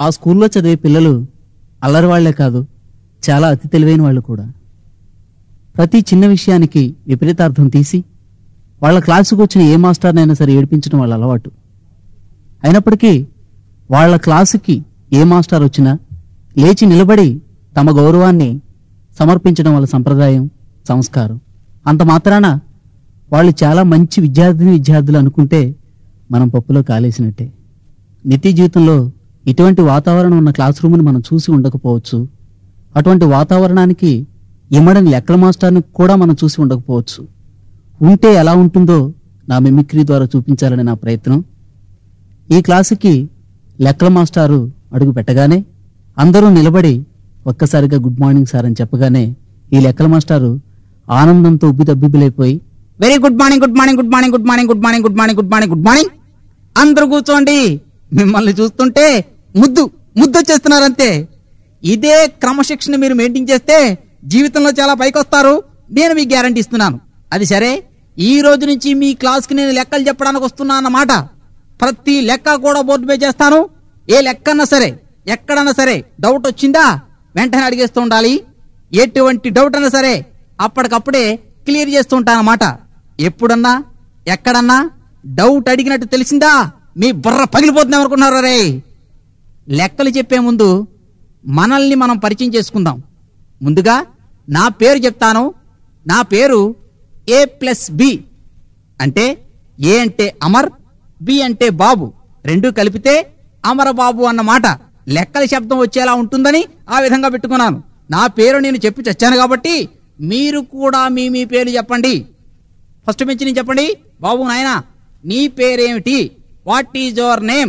ఆ స్కూల్లో చదివే పిల్లలు అల్లరి వాళ్లే కాదు చాలా అతి తెలివైన వాళ్ళు కూడా ప్రతి చిన్న విషయానికి విపరీతార్థం తీసి వాళ్ళ క్లాసుకు వచ్చిన ఏ మాస్టర్నైనా సరే ఏడిపించడం వాళ్ళ అలవాటు అయినప్పటికీ వాళ్ళ క్లాసుకి ఏ మాస్టర్ వచ్చినా లేచి నిలబడి తమ గౌరవాన్ని సమర్పించడం వాళ్ళ సంప్రదాయం సంస్కారం అంత మాత్రాన వాళ్ళు చాలా మంచి విద్యార్థిని విద్యార్థులు అనుకుంటే మనం పప్పులో కాలేసినట్టే నిత్య జీవితంలో ఇటువంటి వాతావరణం ఉన్న క్లాస్ రూమ్ని మనం చూసి ఉండకపోవచ్చు అటువంటి వాతావరణానికి ఇమ్మడని లెక్కల మాస్టర్ని కూడా మనం చూసి ఉండకపోవచ్చు ఉంటే ఎలా ఉంటుందో నా మిమిక్రీ ద్వారా చూపించాలని నా ప్రయత్నం ఈ క్లాసుకి లెక్కల మాస్టారు అడుగు పెట్టగానే అందరూ నిలబడి ఒక్కసారిగా గుడ్ మార్నింగ్ సార్ అని చెప్పగానే ఈ లెక్కల మాస్టారు ఆనందంతో ఉబ్బి తబ్బిబ్బులైపోయి very good morning good morning good morning good morning good morning good morning good morning good morning అందరూ కూర్చోండి మిమ్మల్ని చూస్తుంటే ముద్దు ముద్దు వచ్చేస్తున్నారంతే ఇదే క్రమశిక్షణ మీరు మెయింటైన్ చేస్తే జీవితంలో చాలా పైకి వస్తారు నేను మీకు గ్యారంటీ ఇస్తున్నాను అది సరే ఈ రోజు నుంచి మీ క్లాస్కి నేను లెక్కలు చెప్పడానికి వస్తున్నా అన్నమాట ప్రతి లెక్క కూడా బోర్డు మీద చేస్తాను ఏ లెక్కన్నా సరే ఎక్కడన్నా సరే డౌట్ వచ్చిందా వెంటనే అడిగేస్తూ ఉండాలి ఎటువంటి డౌట్ అన్నా సరే అప్పటికప్పుడే క్లియర్ చేస్తూ ఉంటానన్నమాట ఎప్పుడన్నా ఎక్కడన్నా డౌట్ అడిగినట్టు తెలిసిందా మీ బుర్ర పగిలిపోతుంది అనుకున్నారు రే లెక్కలు చెప్పే ముందు మనల్ని మనం పరిచయం చేసుకుందాం ముందుగా నా పేరు చెప్తాను నా పేరు ఏ ప్లస్ బి అంటే ఏ అంటే అమర్ బి అంటే బాబు రెండు కలిపితే అమరబాబు అన్నమాట లెక్కల శబ్దం వచ్చేలా ఉంటుందని ఆ విధంగా పెట్టుకున్నాను నా పేరు నేను చెప్పి చచ్చాను కాబట్టి మీరు కూడా మీ మీ పేరు చెప్పండి ఫస్ట్ నుంచి నేను చెప్పండి బాబు నాయన నీ పేరేమిటి వాట్ ఈజ్ యువర్ నేమ్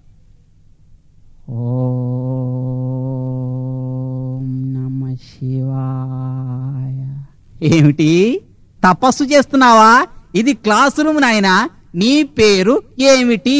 ఓం నమ శివాయ ఏమిటి తపస్సు చేస్తున్నావా ఇది క్లాస్ రూమ్ నాయన నీ పేరు ఏమిటి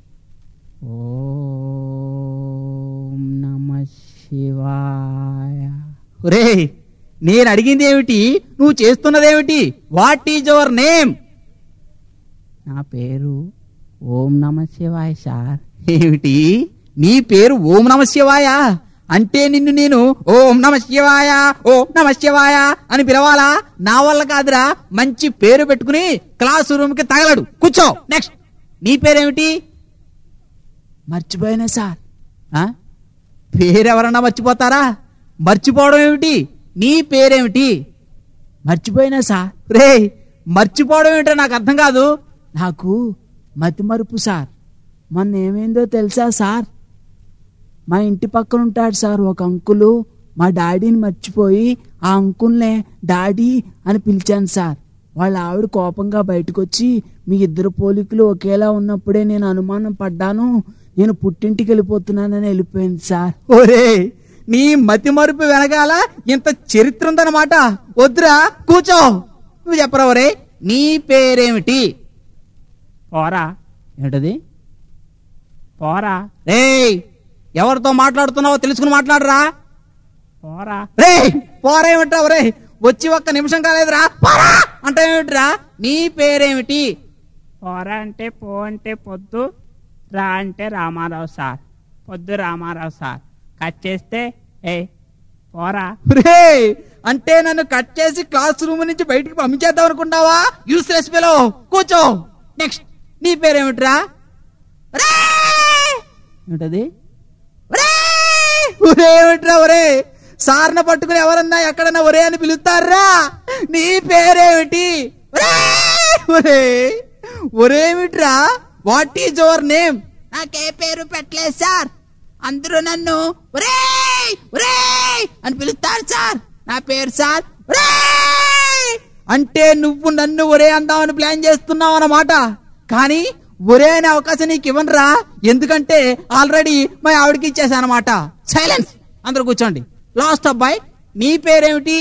ఓం నమ శివాయ ఒరే నేను అడిగింది ఏమిటి నువ్వు చేస్తున్నదేమిటి వాట్ ఈజ్ యువర్ నేమ్ నా పేరు ఓం నమ శివాయ సార్ ఏమిటి నీ పేరు ఓం నమ శివాయ అంటే నిన్ను నేను ఓం నమ శివాయ ఓం నమ శివాయ అని పిలవాలా నా వల్ల కాదురా మంచి పేరు పెట్టుకుని క్లాస్ రూమ్ కి తగలడు కూర్చో నెక్స్ట్ నీ పేరేమిటి మర్చిపోయినా సార్ ఆ? పేరెవరన్నా మర్చిపోతారా మర్చిపోవడం ఏమిటి నీ పేరేమిటి మర్చిపోయినా సార్ రే మర్చిపోవడం ఏమిటో నాకు అర్థం కాదు నాకు మతిమరుపు సార్ మొన్న ఏమైందో తెలుసా సార్ మా ఇంటి పక్కన ఉంటాడు సార్ ఒక అంకులు మా డాడీని మర్చిపోయి ఆ అంకుల్నే డాడీ అని పిలిచాను సార్ వాళ్ళ ఆవిడ కోపంగా బయటకు వచ్చి మీ ఇద్దరు పోలికలు ఒకేలా ఉన్నప్పుడే నేను అనుమానం పడ్డాను నేను పుట్టింటికి వెళ్ళిపోతున్నానని వెళ్ళిపోయింది సార్ ఓరే నీ మతి మరుపు వెనకాల ఇంత చరిత్ర ఉందన్నమాట వద్దురా కూర్చో నువ్వు చెప్పరా ఒరే నీ పేరేమిటి పోరా ఏంటది పోరా రేయ్ ఎవరితో మాట్లాడుతున్నావో తెలుసుకుని మాట్లాడరా పోరా రే పోరేమిట్రా ఒరే వచ్చి ఒక్క నిమిషం కాలేదురా పోరా అంటే ఏమిట్రా నీ పేరేమిటి పోరా అంటే పో అంటే పొద్దు రా అంటే రామారావు సార్ పొద్దు రామారావు సార్ కట్ చేస్తే ఏ పోరా రే అంటే నన్ను కట్ చేసి క్లాస్ రూమ్ నుంచి బయటికి పంపించేద్దాం అనుకుంటావా యూస్లెస్ పిలో కూర్చో నెక్స్ట్ నీ పేరేమిట్రా రే ఏంటది ఒరే ఏమిట్రా ఒరే సార్న పట్టుకుని ఎవరన్నా ఎక్కడన్నా ఒరే అని పిలుస్తారా నీ పేరేమిటి ఒరే! ఒరే ఒరేమిట్రా వాట్ ఈజ్ యువర్ నేమ్ నాకే పేరు పెట్టలేదు సార్ అందరూ నన్ను ఒరే ఒరే అని పిలుస్తారు సార్ నా పేరు సార్ ఒరే అంటే నువ్వు నన్ను ఒరే అందామని ప్లాన్ చేస్తున్నావు అన్నమాట కానీ ఒరే అనే అవకాశం నీకు ఇవ్వనురా ఎందుకంటే ఆల్రెడీ మా ఆవిడకి ఇచ్చేసానమాట సైలెన్స్ అందరూ కూర్చోండి లాస్ట్ అబ్బాయి నీ పేరేమిటి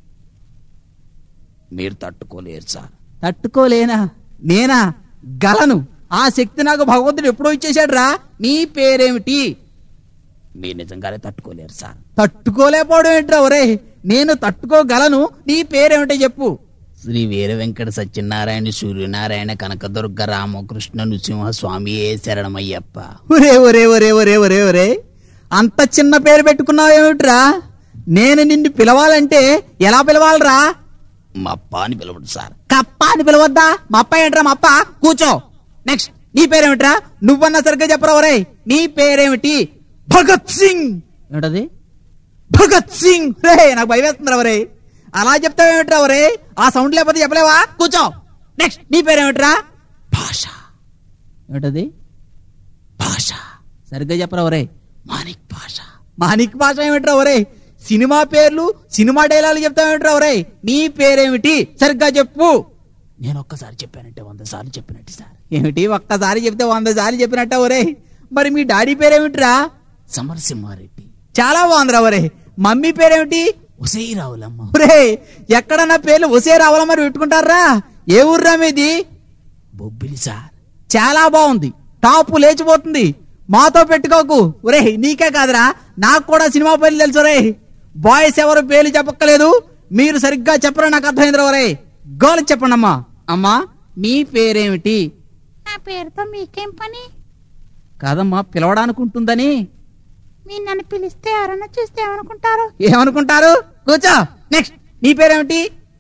మీరు తట్టుకోలేరు సార్ తట్టుకోలేనా నేనా గలను ఆ శక్తి నాకు భగవంతుడు ఎప్పుడో ఇచ్చేశాడు రా నీ పేరేమిటి మీరు నిజంగానే తట్టుకోలేరు సార్ తట్టుకోలేకపోవడం ఏంట్రా ఒరే నేను తట్టుకోగలను నీ పేరేమిటో చెప్పు శ్రీ వీర వెంకట సత్యనారాయణ సూర్యనారాయణ కనకదుర్గ రామకృష్ణ నృసింహ స్వామి ఏ శరణమయ్యప్ప ఒరే ఒరే ఒరే ఒరే ఒరే ఒరే అంత చిన్న పేరు పెట్టుకున్నావు ఏమిట్రా నేను నిన్ను పిలవాలంటే ఎలా పిలవాలరా మా అప్ప అని పిలవడు సార్ కప్ప అని పిలవద్దా మా అప్ప ఏంట్రా మా అప్ప కూర్చో నెక్స్ట్ నీ పేరేమిట్రా నువ్వన్నా సరిగ్గా చెప్పరా ఒరేయ్ నీ పేరేమిటి భగత్ సింగ్ ఏమిటది భగత్ సింగ్ రే నాకు భయం వేస్తుందిరా ఒరే అలా చెప్తావేమిట్రా ఒరే ఆ సౌండ్ లేకపోతే చెప్పలేవా కూర్చో నెక్స్ట్ నీ పేరేమిట్రా భాష ఏమిటది భాష సరిగ్గా చెప్పరా ఒరే మాణిక్ భాష మాణిక్ భాష ఏమిట్రా ఒరే సినిమా పేర్లు సినిమా డైలాగులు చెప్తావేమిట్రా ఒరే నీ పేరేమిటి సరిగ్గా చెప్పు నేను ఒక్కసారి చెప్పానంటే వంద సార్లు చెప్పినట్టు సార్ ఏమిటి ఒక్కసారి చెప్తే వంద సార్లు చెప్పినట్ట ఒరే మరి మీ డాడీ పేరేమిట్రా సమరసింహారెడ్డి చాలా బాగుందిరా ఒరే మమ్మీ పేరేమిటి ఉసై రావులమ్మ ఒరే ఎక్కడన్నా పేర్లు ఒసే రావాలా మరి పెట్టుకుంటారా ఏ ఊర్రా మీది బొబ్బిలి సార్ చాలా బాగుంది టాపు లేచిపోతుంది మాతో పెట్టుకోకు ఒరే నీకే కాదురా నాకు కూడా సినిమా పేర్లు తెలుసు రే బాయ్స్ ఎవరు పేర్లు చెప్పక్కలేదు మీరు సరిగ్గా చెప్పరా నాకు అర్థమైందిరా ఒరే గోలు చెప్పండి అమ్మా అమ్మా నీ పేరేమిటి నా పేరుతో మీకేం పని కాదమ్మా పిలవడానికి ఉంటుందని మీరు నన్ను పిలిస్తే ఎవరైనా చూస్తే ఏమనుకుంటారు ఏమనుకుంటారు కూర్చో నెక్స్ట్ నీ పేరేమిటి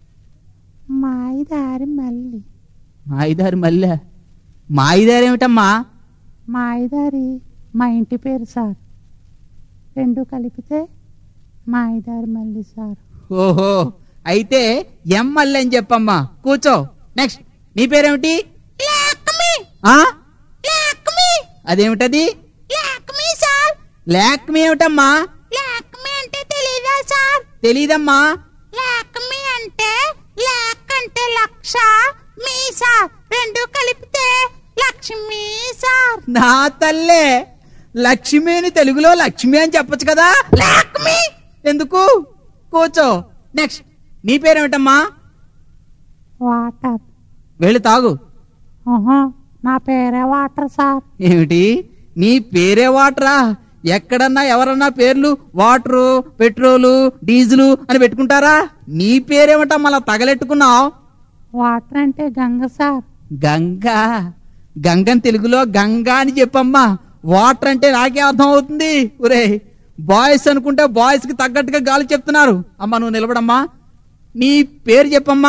మాయిదారి మల్లి మాయిదారి మల్లె మాయిదారి ఏమిటమ్మా మాయిదారి మా ఇంటి పేరు సార్ రెండు కలిపితే మాయిదారి మల్లి సార్ ఓహో అయితే ఎమ్మల్లి అని చెప్పమ్మా కూర్చో నెక్స్ట్ నీ పేరేమిటి ఆ? అదేమిటది లాక్మీ సార్ లాక్మీ ఏమిటమ్మా లాక్మీ అంటే తెలీదా సార్ తెలీదమ్మా లాక్మీ అంటే లాక్ అంటే లక్ష మీ సార్ రెండు కలిపితే లక్ష్మి సార్ నా తల్లే లక్ష్మి అని తెలుగులో లక్ష్మి అని చెప్పొచ్చు కదా లాక్మీ ఎందుకు కూర్చో నెక్స్ట్ నీ పేరేమిటమ్మా వాటర్ వెళ్ళి తాగు ఓహో నా పేరే వాటర్ సార్ ఏమిటి నీ పేరే వాటరా ఎక్కడన్నా ఎవరన్నా పేర్లు వాటరు పెట్రోలు డీజిలు అని పెట్టుకుంటారా నీ పేరేమిటా మళ్ళా తగలెట్టుకున్నావు వాటర్ అంటే గంగ సార్ గంగా గంగని తెలుగులో గంగా అని చెప్పమ్మా వాటర్ అంటే నాకే అర్థం అవుతుంది ఒరే బాయ్స్ అనుకుంటే బాయ్స్ కి తగ్గట్టుగా గాలి చెప్తున్నారు అమ్మా నువ్వు నిలబడమ్మా నీ పేరు చెప్పమ్మా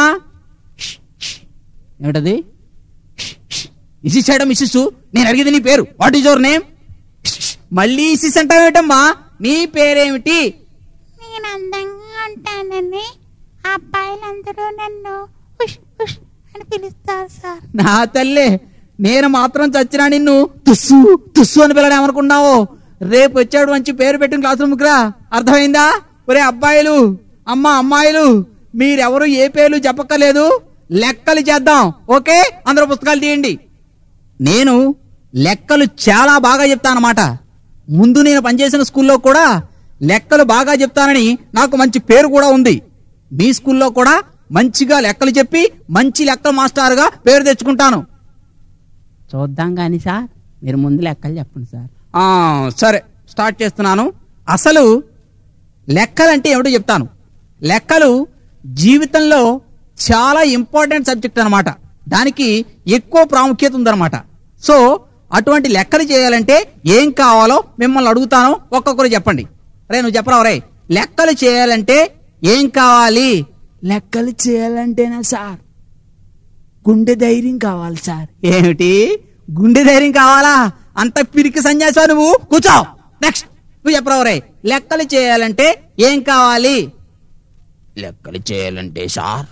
ఏమిటది ఇసిస్ చేయడం ఇసిస్ నేను అడిగేది నీ పేరు వాట్ ఈజ్ యువర్ నేమ్ మళ్ళీ ఇసిస్ అంటావేమిటమ్మా నీ పేరేమిటి నేను అందంగా ఉంటానని అబ్బాయిలందరూ నన్ను ఉష్ ఉష్ అని పిలుస్తారు సార్ నా తల్లే నేను మాత్రం చచ్చినా నిన్ను తుస్సు తుస్సు అని పిల్లడం ఏమనుకున్నావు రేపు వచ్చాడు మంచి పేరు పెట్టిన క్లాస్ రూమ్కి రా అర్థమైందా ఒరే అబ్బాయిలు అమ్మ అమ్మాయిలు మీరెవరు ఏ పేర్లు చెప్పక్కర్లేదు లెక్కలు చేద్దాం ఓకే అందరూ పుస్తకాలు తీయండి నేను లెక్కలు చాలా బాగా చెప్తానమాట ముందు నేను పనిచేసిన స్కూల్లో కూడా లెక్కలు బాగా చెప్తానని నాకు మంచి పేరు కూడా ఉంది మీ స్కూల్లో కూడా మంచిగా లెక్కలు చెప్పి మంచి లెక్కల మాస్టర్గా పేరు తెచ్చుకుంటాను చూద్దాం కానీ సార్ మీరు ముందు లెక్కలు చెప్పండి సార్ ఆ, సరే స్టార్ట్ చేస్తున్నాను అసలు లెక్కలంటే ఏమిటో చెప్తాను లెక్కలు జీవితంలో చాలా ఇంపార్టెంట్ సబ్జెక్ట్ అన్నమాట దానికి ఎక్కువ ప్రాముఖ్యత ఉందన్నమాట సో అటువంటి లెక్కలు చేయాలంటే ఏం కావాలో మిమ్మల్ని అడుగుతాను ఒక్కొక్కరు చెప్పండి రే నువ్వు చెప్పరా రే లెక్కలు చేయాలంటే ఏం కావాలి లెక్కలు చేయాలంటేనా సార్ గుండె ధైర్యం కావాలి సార్ ఏమిటి గుండె ధైర్యం కావాలా అంత పిరికి సన్యాసా నువ్వు కూర్చో నెక్స్ట్ నువ్వు చెప్పరా రే లెక్కలు చేయాలంటే ఏం కావాలి లెక్కలు చేయాలంటే సార్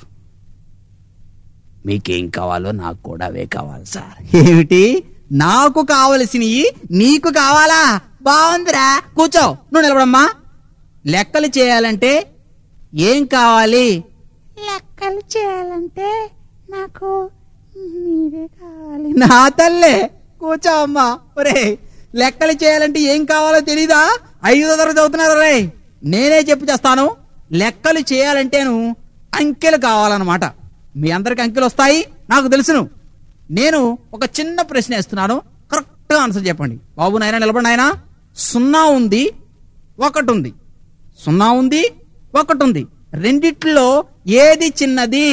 మీకేం కావాలో నాకు కూడా అవే కావాలి సార్ ఏమిటి నాకు కావలసినవి నీకు కావాలా బాగుందిరా కూర్చో నువ్వు నిలబడమ్మా లెక్కలు చేయాలంటే ఏం కావాలి లెక్కలు చేయాలంటే నాకు మీరే కావాలి నా తల్లే కూర్చో అమ్మా ఒరే లెక్కలు చేయాలంటే ఏం కావాలో తెలీదా ఐదో తరగతి చదువుతున్నారు రే నేనే చెప్పి చేస్తాను లెక్కలు చేయాలంటేను అంకెలు కావాలన్నమాట మీ అందరికి అంకెలు వస్తాయి నాకు తెలుసును నేను ఒక చిన్న ప్రశ్న వేస్తున్నాను కరెక్ట్గా ఆన్సర్ చెప్పండి బాబు నాయన నిలబడి నాయన సున్నా ఉంది ఒకటి ఉంది సున్నా ఉంది ఒకటి ఉంది రెండిట్లో ఏది చిన్నది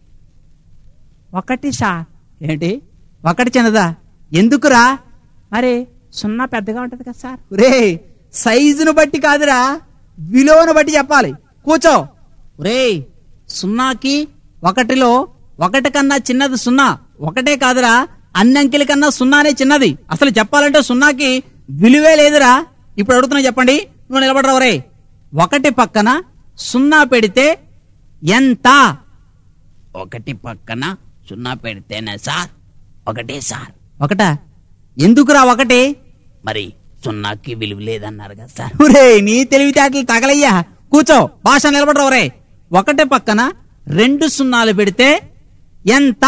ఒకటి సార్ ఏంటి ఒకటి చిన్నదా ఎందుకురా మరి సున్నా పెద్దగా ఉంటుంది కదా సార్ రే సైజును బట్టి కాదురా విలువను బట్టి చెప్పాలి కూర్చో రేయ్ సున్నాకి ఒకటిలో ఒకటి కన్నా చిన్నది సున్నా ఒకటే కాదురా అన్ని అంకెల కన్నా సున్నానే చిన్నది అసలు చెప్పాలంటే సున్నాకి విలువే లేదురా ఇప్పుడు అడుగుతున్నా చెప్పండి నువ్వు నిలబడరావు రే ఒకటి పక్కన సున్నా పెడితే ఎంత ఒకటి పక్కన సున్నా పెడితేనే సార్ ఒకటే సార్ ఒకటా ఎందుకురా ఒకటి మరి సున్నాకి విలువ లేదన్నారు కదా సార్ ఒరే నీ తెలివితేటలు తగలయ్యా కూర్చో భాష నిలబడరావు రే ఒకటి పక్కన రెండు సున్నాలు పెడితే ఎంత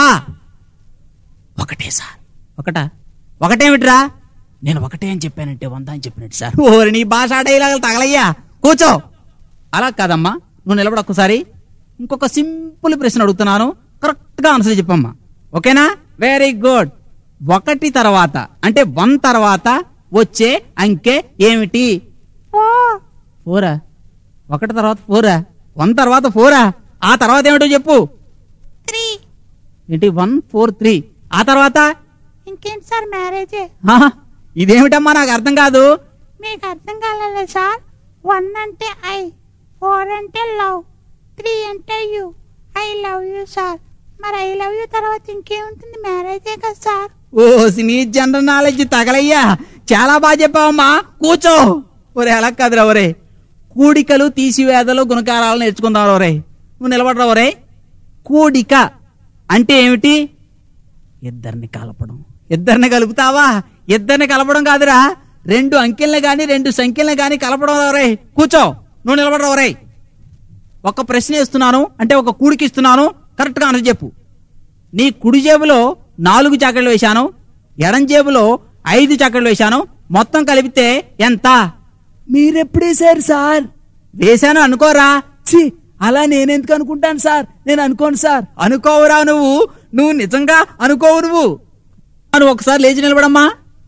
ఒకటే సార్ ఒకటా ఒకటేమిట్రా నేను ఒకటే అని చెప్పానంటే వంద అని చెప్పినట్టు సార్ ఓరి నీ భాష డైలాగులు తగలయ్యా కూర్చో అలా కాదమ్మా నువ్వు నిలబడ ఒక్కసారి ఇంకొక సింపుల్ ప్రశ్న అడుగుతున్నాను కరెక్ట్ గా ఆన్సర్ చెప్పమ్మా ఓకేనా వెరీ గుడ్ ఒకటి తర్వాత అంటే వన్ తర్వాత వచ్చే అంకె ఏమిటి ఓ ఫోరా ఒకటి తర్వాత ఫోరా వన్ తర్వాత ఫోరా ఆ తర్వాత ఏమిటో చెప్పు త్రీ ఏంటి వన్ ఫోర్ త్రీ ఆ తర్వాత ఇంకేంటి సార్ మ్యారేజే ఆహా, ఇదేమిటమ్మా నాకు అర్థం కాదు మీకు అర్థం కాలేదు సార్ వన్ అంటే ఐ ఫోర్ అంటే లవ్ త్రీ అంటే you I love you sir మరి ఐ లవ్ యూ తర్వాత ఇంకేముంటుంది మ్యారేజే కదా సార్ ఓ నీ జనరల్ నాలెడ్జ్ తగలయ్యా చాలా బాగా చెప్పావమ్మా కూర్చో ఒరే అలా కాదురా ఒరే కూడికలు తీసివేదలు గుణకారాలు నేర్చుకుందాం ఒరే నువ్వు నిలబడరా ఒరే కూడిక అంటే ఏమిటి ఇద్దరిని కలపడం ఇద్దరిని కలుపుతావా ఇద్దరిని కలపడం కాదురా రెండు అంకెల్ని గాని రెండు సంఖ్యల్ని గాని కలపడం ఒరే కూర్చో నువ్వు నిలబడరా ఒరే ఒక ప్రశ్న ఇస్తున్నాను అంటే ఒక కూడికి ఇస్తున్నాను కరెక్ట్ గా ఆన్సర్ చెప్పు నీ కుడి జేబులో నాలుగు చాకెళ్ళు వేశాను ఎడం జేబులో ఐదు చాకెళ్ళు వేశాను మొత్తం కలిపితే ఎంత మీరెప్పుడేశారు సార్ వేశాను అనుకోరా ఛీ అలా నేనెందుకు అనుకుంటాను సార్ నేను అనుకోను సార్ అనుకోవురా నువ్వు నువ్వు నిజంగా అనుకోవు నువ్వు నువ్వు ఒకసారి లేచి నిలబడమ్మా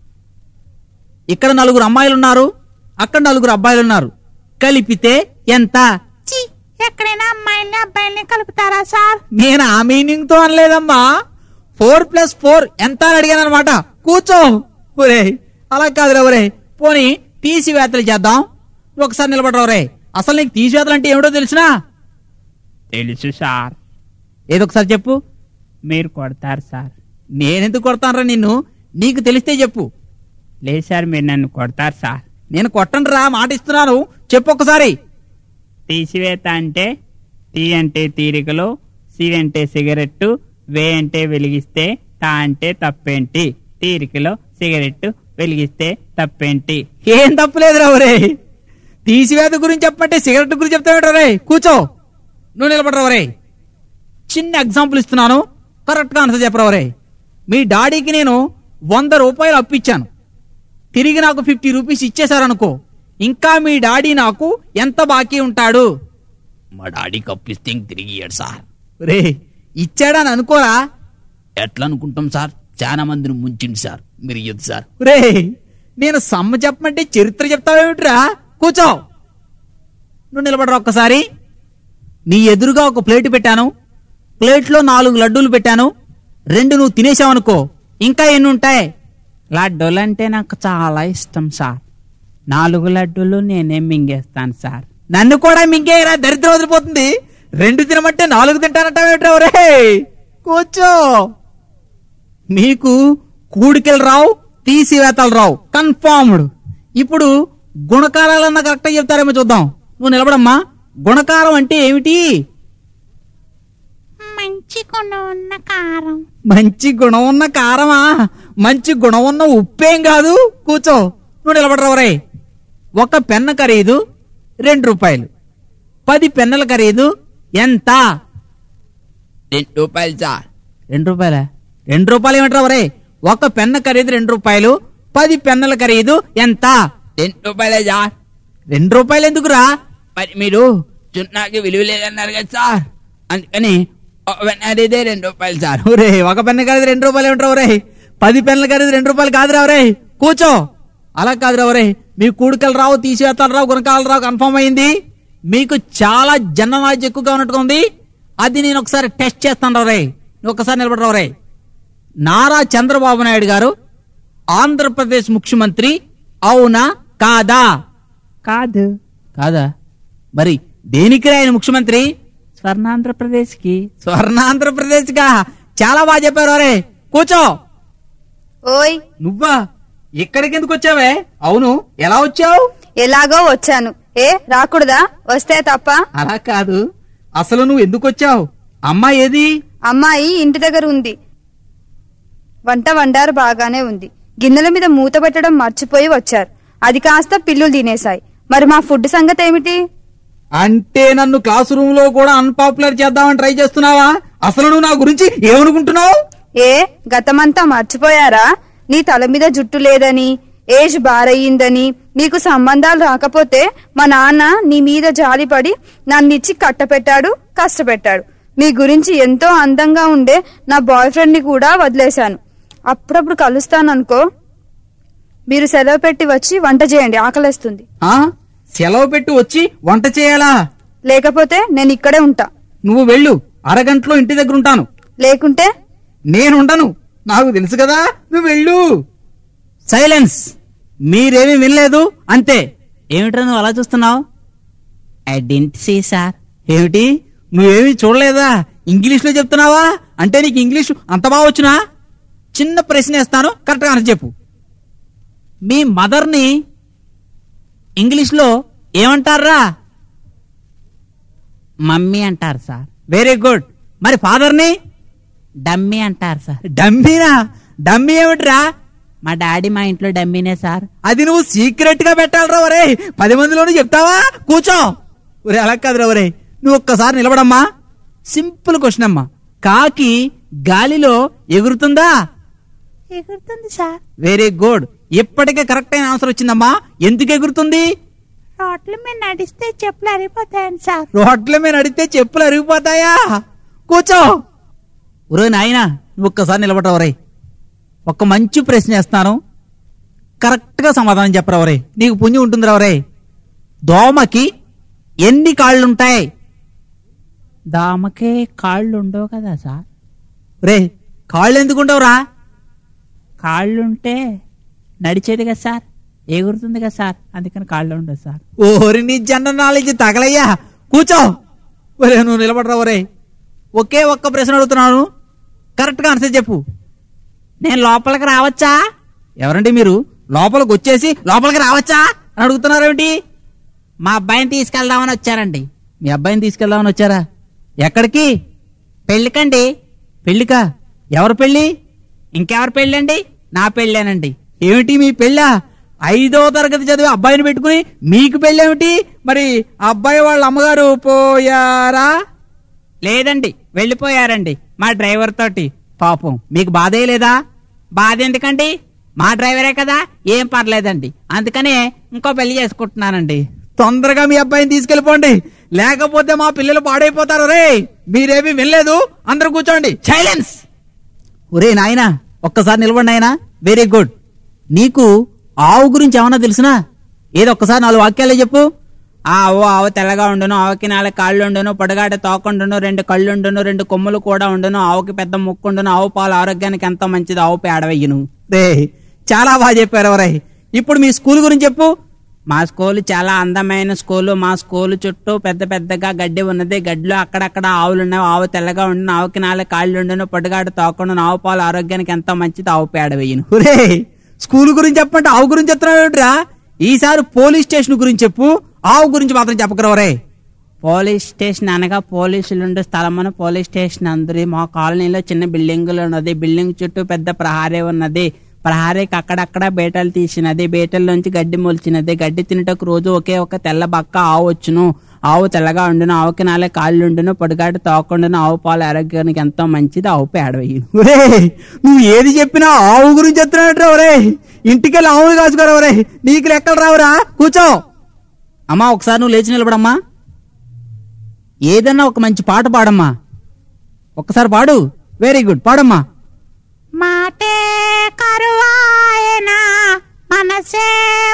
ఇక్కడ నలుగురు అమ్మాయిలు ఉన్నారు అక్కడ నలుగురు అబ్బాయిలు ఉన్నారు కలిపితే ఎంత చి ఎక్కడైనా అమ్మాయిల్ని అబ్బాయిల్ని కలుపుతారా సార్ నేను ఆ మీనింగ్ తో అనలేదమ్మా ఫోర్ ప్లస్ ఫోర్ ఎంత అని అడిగాను అనమాట కూర్చో ఒరే అలా కాదురా ఒరే పోనీ తీసివేతలు చేద్దాం నువ్వు ఒకసారి నిలబడరా ఒరే అసలు నీకు తీసివేతలు అంటే ఏమిటో తెలిసినా తెలుసు సార్ ఏదో ఒకసారి చెప్పు మీరు కొడతారు సార్ నేనెందుకు కొడతానరా నిన్ను నీకు తెలిస్తే చెప్పు లేదు సార్ మీరు నన్ను కొడతారు సార్ నేను కొట్టను రా మాట ఇస్తున్నాను చెప్పు ఒకసారి తీసివేత అంటే టీ అంటే తీరికలు సి అంటే సిగరెట్టు వే అంటే వెలిగిస్తే తా అంటే తప్పేంటి తీరికలో సిగరెట్టు వెలిగిస్తే తప్పేంటి ఏం తప్పులేదురా ఒరే తీసివేత గురించి చెప్పమంటే సిగరెట్ గురించి చెప్తావేట్రా రే కూర్చో నువ్వు నిలబడరా ఒరే చిన్న ఎగ్జాంపుల్ ఇస్తున్నాను కరెక్ట్గా ఆన్సర్ చెప్పరా ఒరే మీ డాడీకి నేను వంద రూపాయలు అప్పిచ్చాను తిరిగి నాకు ఫిఫ్టీ రూపీస్ ఇచ్చేశారనుకో ఇంకా మీ డాడీ నాకు ఎంత బాకీ ఉంటాడు మా డాడీకి అప్పిస్తే ఇంక తిరిగి ఇయ్యాడు సార్ రే ఇచ్చాడని అనుకోరా ఎట్లా అనుకుంటాం సార్ చాలా మందిని ముంచింది సార్ మీరు ఇయ్యొద్దు సార్ రే నేను సమ్మ చెప్పమంటే చరిత్ర చెప్తావేమిట్రా కూర్చో నువ్వు నిలబడరా ఒక్కసారి నీ ఎదురుగా ఒక ప్లేట్ పెట్టాను ప్లేట్లో నాలుగు లడ్డూలు పెట్టాను రెండు నువ్వు తినేసావనుకో ఇంకా ఎన్ని ఉంటాయి లడ్డూలు అంటే నాకు చాలా ఇష్టం సార్ నాలుగు లడ్డూలు నేనే మింగేస్తాను సార్ నన్ను కూడా మింగేయరా దరిద్రం వదిలిపోతుంది రెండు తినమంటే నాలుగు తింటానంటావేమిట్రా ఒరే కూర్చో మీకు కూడికలు రావు తీసివేతలు రావు కన్ఫర్మ్డ్ ఇప్పుడు గుణకారాలన్నా కరెక్ట్గా చెప్తారేమో చూద్దాం నువ్వు నిలబడమ్మా గుణకారం అంటే ఏమిటి మంచి గుణం ఉన్న కారం మంచి గుణం ఉన్న కారమా మంచి గుణం ఉన్న ఉప్పేం కాదు కూర్చో నువ్వు నిలబడరావరే ఒక పెన్న ఖరీదు రెండు రూపాయలు పది పెన్నల ఖరీదు ఎంత రెండు రూపాయలు సార్ రెండు రూపాయల రెండు రూపాయలు ఏమంటారా ఒరే ఒక పెన్న ఖరీదు రెండు రూపాయలు పది పెన్నల ఖరీదు ఎంత రెండు రూపాయలే సార్ రెండు రూపాయలు ఎందుకురా మరి మీరు సున్నాకి విలువ లేదన్నారు కదా సార్ అందుకని ఒక పెన్ అడిగితే రెండు రూపాయలు సార్ ఒరే ఒక పెన్న ఖరీదు రెండు రూపాయలు ఏమంటారా ఒరే పది పెన్నల ఖరీదు రెండు రూపాయలు కాదురా ఒరే కూర్చో అలా కాదురా ఒరే మీ కూడికలు రావు తీసివేతలు రావు గుణకాలు రావు కన్ఫర్మ్ అయింది మీకు చాలా జన నాలెడ్జ్ ఎక్కువగా ఉన్నట్టుగా ఉంది అది నేను ఒకసారి టెస్ట్ చేస్తాను రే నువ్వు ఒకసారి నిలబడరా రే నారా చంద్రబాబు నాయుడు గారు ఆంధ్రప్రదేశ్ ముఖ్యమంత్రి అవునా కాదా కాదు కాదా మరి దేనికి ఆయన ముఖ్యమంత్రి స్వర్ణాంధ్రప్రదేశ్కి స్వర్ణాంధ్రప్రదేశ్ గా చాలా బాగా చెప్పారు అరే కూర్చో ఓయ్ నువ్వా ఇక్కడికి ఎందుకు వచ్చావే అవును ఎలా వచ్చావు ఎలాగో వచ్చాను ఏ రాకూడదా వస్తే తప్ప అలా కాదు అసలు నువ్వు ఎందుకు వచ్చావు అమ్మ ఏది అమ్మాయి ఇంటి దగ్గర ఉంది వంట వండారు బాగానే ఉంది గిన్నెల మీద మూత పెట్టడం మర్చిపోయి వచ్చారు అది కాస్త పిల్లులు తినేశాయి మరి మా ఫుడ్ సంగతి ఏమిటి అంటే నన్ను క్లాస్ రూమ్ లో కూడా అన్పాపులర్ చేద్దామని ట్రై చేస్తున్నావా అసలు నువ్వు నా గురించి ఏమనుకుంటున్నావు ఏ గతమంతా మర్చిపోయారా నీ తల మీద జుట్టు లేదని ఏజ్ బారయ్యిందని నీకు సంబంధాలు రాకపోతే మా నాన్న నీ మీద జాలిపడి నన్నిచ్చి కట్టపెట్టాడు కష్టపెట్టాడు మీ గురించి ఎంతో అందంగా ఉండే నా బాయ్ ఫ్రెండ్ ని కూడా వదిలేశాను అప్పుడప్పుడు కలుస్తాననుకో మీరు సెలవు పెట్టి వచ్చి వంట చేయండి ఆకలేస్తుంది ఆ సెలవు పెట్టి వచ్చి వంట చేయాలా లేకపోతే నేను ఇక్కడే ఉంటా నువ్వు వెళ్ళు అరగంటలో ఇంటి దగ్గర ఉంటాను లేకుంటే నేనుండను నాకు తెలుసు కదా నువ్వు వెళ్ళు సైలెన్స్ మీరేమీ వినలేదు అంతే ఏమిట్రా నువ్వు అలా చూస్తున్నావు ఐ డెంట్ సీ సార్ ఏమిటి నువ్వేమీ చూడలేదా ఇంగ్లీష్ లో చెప్తున్నావా అంటే నీకు ఇంగ్లీష్ అంత బాగా వచ్చునా చిన్న ప్రశ్న వేస్తాను కరెక్ట్గా ఆన్సర్ చెప్పు మీ మదర్ని ఇంగ్లీష్ లో ఏమంటారా మమ్మీ అంటారు సార్ వెరీ గుడ్ మరి ఫాదర్ని డమ్మీ అంటారు సార్ డమ్మీనా డమ్మీ ఏమిట్రా మా డాడీ మా ఇంట్లో డమ్మీనే సార్ అది నువ్వు సీక్రెట్ గా పెట్టాలరా ఒరే పది మందిలోనూ చెప్తావా కూర్చో ఒరే అలా కాదురా ఒరే నువ్వు ఒక్కసారి నిలబడమ్మా సింపుల్ క్వశ్చన్ అమ్మా కాకి గాలిలో ఎగురుతుందా ఎగురుతుంది సార్ వెరీ గుడ్ ఇప్పటికే కరెక్ట్ అయిన ఆన్సర్ వచ్చిందమ్మా ఎందుకు ఎగురుతుంది రోడ్ల మీద నడిస్తే చెప్పులు అరిగిపోతాయండి సార్ రోడ్ల మీద నడితే చెప్పులు అరిగిపోతాయా కూర్చో ఒరే నాయన నువ్వు ఒక్కసారి నిలబడరా ఒరే ఒక్క మంచి ప్రశ్న వేస్తాను కరెక్ట్ గా సమాధానం చెప్పరా ఒరే నీకు పుణ్యం ఉంటుందిరా ఒరే దోమకి ఎన్ని కాళ్ళుంటాయి దామకే కాళ్ళు ఉండవు కదా సార్ రే కాళ్ళు ఎందుకుంటావురా కాళ్ళుంటే నడిచేది కదా సార్ ఎగురుతుంది కదా సార్ అందుకని కాళ్ళు ఉండవు సార్ ఓరి నీ జనరల్ నాలెడ్జ్ తగలయ్యా కూర్చో ఒరే నువ్వు నిలబడరా ఒరే ఒకే ఒక్క ప్రశ్న అడుగుతున్నాను కరెక్ట్ గా ఆన్సర్ చెప్పు నేను లోపలికి రావచ్చా ఎవరండి మీరు లోపలికి వచ్చేసి లోపలికి రావచ్చా అని అడుగుతున్నారేమిటి మా అబ్బాయిని తీసుకెళ్దామని వచ్చారండి మీ అబ్బాయిని తీసుకెళ్దామని వచ్చారా ఎక్కడికి పెళ్ళికండి పెళ్లికా ఎవరు పెళ్లి ఇంకెవరు పెళ్ళండి నా పెళ్ళేనండి ఏమిటి మీ పెళ్ళా ఐదో తరగతి చదివి అబ్బాయిని పెట్టుకుని మీకు పెళ్ళేమిటి మరి ఆ అబ్బాయి వాళ్ళ అమ్మగారు పోయారా లేదండి వెళ్ళిపోయారండి మా డ్రైవర్ తోటి పాపం మీకు బాధే లేదా బాధ ఎందుకండి మా డ్రైవరే కదా ఏం పర్లేదండి అందుకనే ఇంకో పెళ్లి చేసుకుంటున్నానండి తొందరగా మీ అబ్బాయిని తీసుకెళ్ళిపోండి లేకపోతే మా పిల్లలు పాడైపోతారు రే మీరేమీ వినలేదు అందరూ కూర్చోండి సైలెన్స్ ఒరే నాయనా ఒక్కసారి నిలబడి నాయనా వెరీ గుడ్ నీకు ఆవు గురించి ఏమన్నా తెలుసునా ఏదో ఒక్కసారి నాలుగు వాక్యాలే చెప్పు ఆ ఆవు ఆవు తెల్లగా ఉండును ఆవుకి నాలుగు కాళ్ళు ఉండును పొడగాట తోకుండును రెండు కళ్ళు ఉండును రెండు కొమ్ములు కూడా ఉండును ఆవుకి పెద్ద ముక్కు ఉండును ఆవు పాలు ఆరోగ్యానికి ఎంతో మంచిది ఆవు పేడ వెయ్యును రే చాలా బాగా చెప్పారు ఎవరై ఇప్పుడు మీ స్కూల్ గురించి చెప్పు మా స్కూల్ చాలా అందమైన స్కూలు మా స్కూల్ చుట్టూ పెద్ద పెద్దగా గడ్డి ఉన్నది గడ్డిలో అక్కడక్కడ ఆవులు ఉన్నాయి ఆవు తెల్లగా ఉండును ఆవుకి నాలుగు కాళ్ళు ఉండును పొడగాట తోకుండును ఆవు పాలు ఆరోగ్యానికి ఎంతో మంచిది ఆవు పేడ వెయ్యును ఒరే స్కూల్ గురించి చెప్పంటే ఆవు గురించి చెప్తున్నావు ఏమిట్రా ఈసారి పోలీస్ స్టేషన్ గురించి చెప్పు ఆవు గురించి మాత్రం చెప్పకరా ఒరే పోలీస్ స్టేషన్ అనగా పోలీసులు ఉండే స్థలమును పోలీస్ స్టేషన్ అందరి మా కాలనీలో చిన్న బిల్డింగులు ఉన్నది బిల్డింగ్ చుట్టూ పెద్ద ప్రహారీ ఉన్నది ప్రహారీకి అక్కడక్కడ బేటలు తీసినది బేటల్లోంచి గడ్డి మొలిచినది గడ్డి తినటకు రోజు ఒకే ఒక తెల్ల బక్క ఆవు వచ్చును ఆవు తెల్లగా ఉండును ఆవుకి నాలుగు కాళ్ళు ఉండును పొడిగాటు తోకుండును ఆవు పాలు ఆరోగ్యానికి ఎంతో మంచిది ఆవు పేడవేయును ఒరే నువ్వు ఏది చెప్పినా ఆవు గురించి చెప్తున్నాడు ఒరే ఇంటికెళ్ళి ఆవులు కాచుకోరా ఒరే నీకు లెక్కలు రావురా కూర్చో అమ్మా ఒకసారి నువ్వు లేచి నిలబడమ్మా ఏదన్నా ఒక మంచి పాట పాడమ్మా ఒక్కసారి పాడు వెరీ గుడ్ పాడమ్మా మాటే కరువాయనా మనసే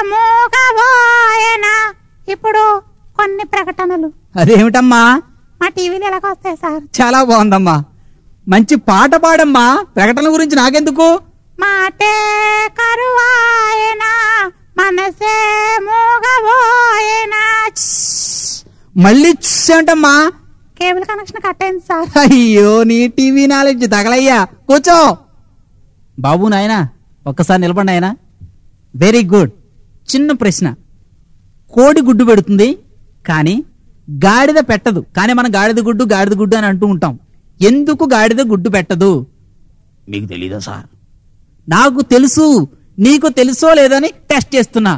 మూగబోయనా ఇప్పుడు కొన్ని ప్రకటనలు అదేమిటమ్మా మా టీవీలో ఎలాగొస్తాయి సార్ చాలా బాగుందమ్మా మంచి పాట పాడమ్మా ప్రకటన గురించి నాకెందుకు మాటే కరువాయనా మనసే మూగబోయేనా మళ్ళీ చూసేంటమ్మా కేబుల్ కనెక్షన్ కట్ అయింది సార్ అయ్యో నీ టీవీ నాలెడ్జ్ తగలయ్యా కూర్చో బాబు నాయనా ఒక్కసారి నిలబండి ఆయన వెరీ గుడ్ చిన్న ప్రశ్న కోడి గుడ్డు పెడుతుంది కానీ గాడిద పెట్టదు కానీ మనం గాడిద గుడ్డు గాడిద గుడ్డు అని అంటూ ఉంటాం ఎందుకు గాడిద గుడ్డు పెట్టదు మీకు తెలీదా సార్ నాకు తెలుసు నీకు తెలుసో లేదని టెస్ట్ చేస్తున్నా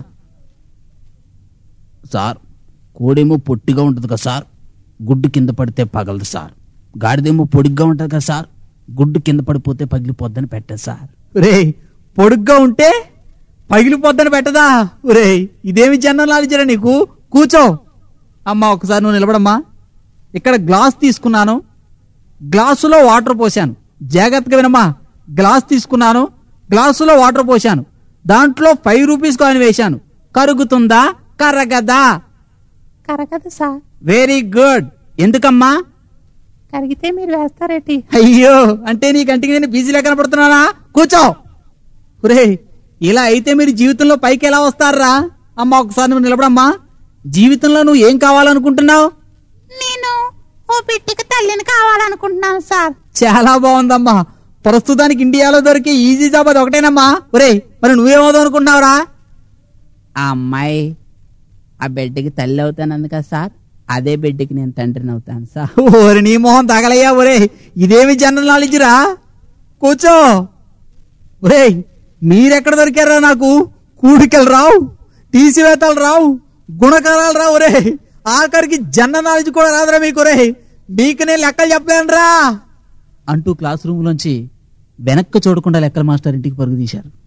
సార్ కోడేమో పొట్టిగా ఉంటుంది కదా సార్ గుడ్డు కింద పడితే పగలదు సార్ గాడిదేమో పొడిగ్గా ఉంటుంది కదా సార్ గుడ్డు కింద పడిపోతే పగిలిపోద్దని పెట్టదు సార్ రే పొడుగ్గా ఉంటే పగిలిపోద్దని పెట్టదా రే ఇదేమి జన్మ లాలిచరా నీకు కూర్చో అమ్మా ఒకసారి నువ్వు నిలబడమ్మా ఇక్కడ గ్లాస్ తీసుకున్నాను గ్లాసులో వాటర్ పోశాను జాగ్రత్తగా వినమ్మా గ్లాస్ తీసుకున్నాను గ్లాసులో వాటర్ పోశాను దాంట్లో ఫైవ్ రూపీస్ కాయిన్ వేశాను కరుగుతుందా కరగదా కరగదు సార్ వెరీ గుడ్ ఎందుకమ్మా కరిగితే మీరు వేస్తారేటి అయ్యో అంటే నీ కంటికి నేను బిజీలో కనపడుతున్నానా కూర్చో ఒరే ఇలా అయితే మీరు జీవితంలో పైకి ఎలా వస్తారా అమ్మా ఒకసారి నువ్వు నిలబడమ్మా జీవితంలో నువ్వు ఏం కావాలనుకుంటున్నావు నేను ఓ బిడ్డకి తల్లిని కావాలనుకుంటున్నాను సార్ చాలా బాగుందమ్మా ప్రస్తుతానికి ఇండియాలో దొరికే ఈజీ జాబ్ అది ఒకటేనమ్మా ఒరే మరి నువ్వేమవుదాం అనుకుంటున్నావురా ఆ అమ్మాయి ఆ బిడ్డకి తల్లి అవుతానంది కదా సార్ అదే బిడ్డకి నేను తండ్రిని అవుతాను సార్ ఓరి నీ మొహం తగలయ్యా ఒరే ఇదేమి జనరల్ నాలెడ్జ్ రా కూర్చో ఒరే మీరెక్కడ దొరికారా నాకు కూడికలు రావు తీసివేతలు రావు గుణకారాలు రావు ఒరే ఆఖరికి జన్న నాలెడ్జ్ కూడా రాదురా మీకు ఒరే మీకు నేను లెక్కలు చెప్పలేనురా అంటూ క్లాస్ రూమ్ లోంచి వెనక్కి చూడకుండా లెక్కల మాస్టర్ ఇంటికి పరుగు తీశారు